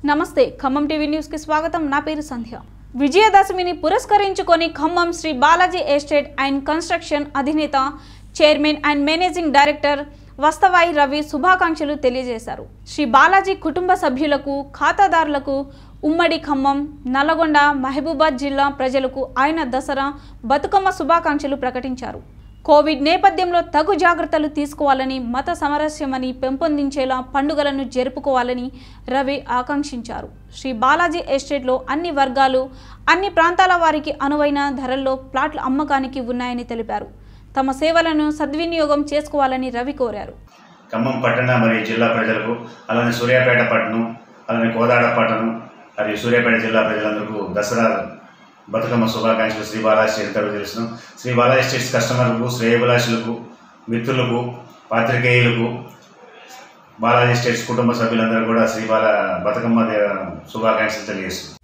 నమస్తే ఖమ్మం టీవీ న్యూస్కి స్వాగతం నా పేరు సంధ్య విజయదశమిని పురస్కరించుకొని Khammam Sri Balaji estate and construction అధినేత chairman and managing director Vasthavayi Ravi శుభాకాంక్షలు తెలియజేశారు శ్రీ బాలాజీ కుటుంబ సభ్యులకు ఖాతాదారులకు ఉమ్మడి ఖమ్మం నల్లగొండ మహబూబాద్ జిల్లా ప్రజలకు ఆయన దసరా బతుకమ్మ శుభాకాంక్షలు ప్రకటించారు కోవిడ్ నేపథ్యంలో తగు జాగ్రత్తలు తీసుకోవాలని మత సమరస్యమని పెంపొందించేలా పండుగలను జరుపుకోవాలని రవి ఆకాంక్షించారు శ్రీ బాలాజీ ఎస్టేట్లో అన్ని వర్గాలు అన్ని ప్రాంతాల వారికి అనువైన ధరల్లో ప్లాట్ల అమ్మకానికి ఉన్నాయని తెలిపారు తమ సేవలను సద్వినియోగం చేసుకోవాలని రవి కోరారు ఖమ్మం పట్టణ మరియు జిల్లా ప్రజలకు అలానే సూర్యాపేట పట్టణం అలానే కోదాడ పట్టణం మరియు సూర్యాపేట జిల్లా ప్రజలందరికీ దసరా బతుకమ్మ శుభాకాంక్షలు శ్రీ బాలాజీ స్టేట్ తరఫు తెలుస్తున్నాం శ్రీ బాలాజీ స్టేట్స్ కస్టమర్లకు శ్రేయభిలాషులకు మిత్రులకు పాత్రికేయులకు బాలాజీ స్టేట్స్ కుటుంబ సభ్యులందరూ కూడా శ్రీ బాల బతుకమ్మ దే- శుభాకాంక్షలు తెలియజేస్తున్నాం